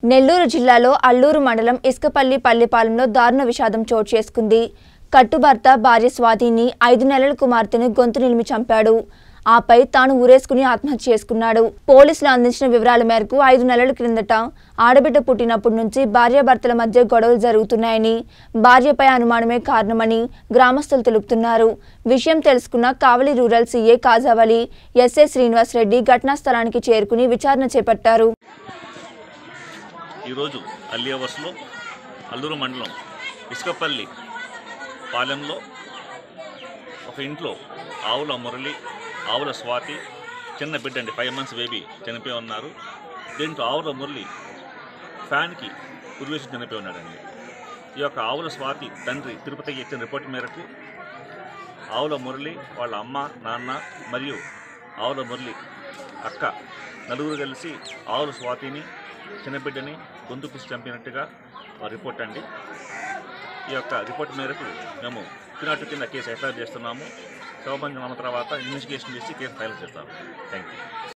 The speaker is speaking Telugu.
నెల్లూరు జిల్లాలో అల్లూరు మండలం ఇసుకపల్లి పల్లిపాలెంలో దారుణ విషాదం చోటు చేసుకుంది కట్టుభర్త భార్య స్వాతిని ఐదు నెలల కుమార్తెను గొంతు నిలిమి చంపాడు ఆపై తాను ఊరేసుకుని ఆత్మహత్య చేసుకున్నాడు పోలీసులు అందించిన వివరాల మేరకు ఐదు నెలల క్రిందట ఆడబిడ్డ పుట్టినప్పటి నుంచి భార్యాభర్తల మధ్య గొడవలు జరుగుతున్నాయని భార్యపై అనుమానమే కారణమని గ్రామస్తులు తెలుపుతున్నారు విషయం తెలుసుకున్న కావలి రూరల్ సీఏ కాజావలి ఎస్ఏ శ్రీనివాస్ రెడ్డి ఘటనా స్థలానికి చేరుకుని విచారణ చేపట్టారు ఈరోజు అలియావర్స్లో అల్లూరు మండలం ఇసుకపల్లి పాలెంలో ఒక ఇంట్లో ఆవుల మురళి ఆవుల స్వాతి చిన్న బిడ్డ అండి ఫైవ్ మంత్స్ బేబీ చనిపోయి ఉన్నారు దీంట్లో ఆవుల మురళి ఫ్యాన్కి ఉరివేసి చనిపోయి ఉన్నాడండి ఈ యొక్క ఆవుల స్వాతి తండ్రి తిరుపతికి ఇచ్చిన రిపోర్ట్ మేరకు ఆవుల మురళి వాళ్ళ అమ్మ నాన్న మరియు ఆవుల మురళి అక్క నలుగురు కలిసి ఆవుల స్వాతిని చిన్నబిడ్డని గొంతు పిసి చంపినట్టుగా ఆ రిపోర్ట్ అండి ఈ యొక్క రిపోర్ట్ మేరకు మేము తినాటు కింద కేసు ఎఫ్ఐఆర్ చేస్తున్నాము శవబంధనం తర్వాత ఇన్వెస్టిగేషన్ చేసి కేసు ఫైల్ చేస్తాము థ్యాంక్ యూ